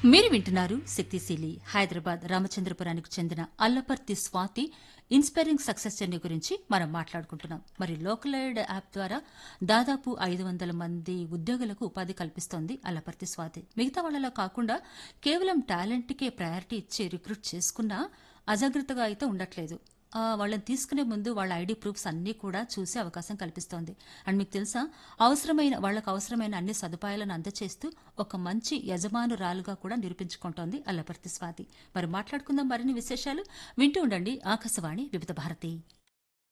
మీరు వింటున్నారు శక్తిశీలి హైదరాబాద్ రామచంద్రపురానికి చెందిన Allaparthi Swathi inspiring success journey గురించి మనం మాట్లాడుకుంటున్నాం మరి లోకల్ ఎయిడ్ యాప్ ద్వారా దాదాపు ఐదు వందల మంది ఉద్యోగులకు ఉపాధి కల్పిస్తోంది అల్లపర్తి స్వాతి మిగతా వాళ్ళలా కాకుండా కేవలం టాలెంట్కే ప్రయారిటీ ఇచ్చి రిక్రూట్ చేసుకున్నా అజాగ్రత్తగా అయితే ఉండట్లేదు ఆ, వాళ్ళని తీసుకునే ముందు వాళ్ళ ఐడి ప్రూఫ్స్ అన్నీ కూడా చూసే అవకాశం కల్పిస్తోంది అండ్ మీకు తెలుసా అవసరమైన వాళ్ళకు అవసరమైన అన్ని సదుపాయాలను అందచేస్తూ ఒక మంచి యజమానురాలుగా కూడా నిరూపించుకుంటోంది అల్లపర్తి స్వాతి మరి మాట్లాడుకుందాం మరిన్ని విశేషాలు వింటూ ఉండండి ఆకాశవాణి వివిధ భారతి